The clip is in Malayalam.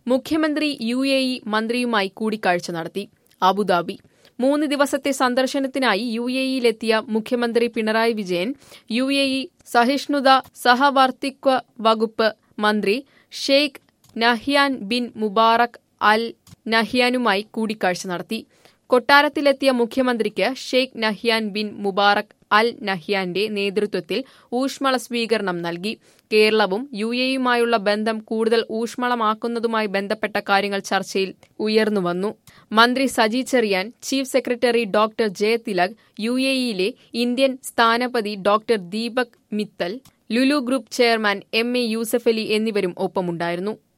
മുഖ്യമന്ത്രി യു എ ഇ മന്ത്രിയുമായി കൂടിക്കാഴ്ച നടത്തി അബുദാബി മൂന്ന് ദിവസത്തെ സന്ദർശനത്തിനായി യു എ ഇയിലെത്തിയ മുഖ്യമന്ത്രി Pinarayi Vijayan U A E സഹിഷ്ണുത സഹവർത്തിത്വ വകുപ്പ് മന്ത്രി Sheikh Nahyan bin Mubarak Al നഹ്യാനുമായി കൂടിക്കാഴ്ച നടത്തി കൊട്ടാരത്തിലെത്തിയ മുഖ്യമന്ത്രിക്ക് Sheikh Nahyan bin Mubarak Al നഹ്യാന്റെ നേതൃത്വത്തിൽ ഊഷ്മള സ്വീകരണം നൽകി കേരളവും യു എയുമായുള്ള ബന്ധം കൂടുതൽ ഊഷ്മളമാക്കുന്നതുമായി ബന്ധപ്പെട്ട കാര്യങ്ങൾ ചർച്ചയിൽ ഉയർന്നുവന്നു മന്ത്രി Saji Cherian chief secretary doctor Jayathilak U എയിലെ ഇന്ത്യൻ സ്ഥാനപതി doctor Deepak Mittal Lulu group chairman M A Yusuffali എന്നിവരും ഒപ്പമുണ്ടായിരുന്നു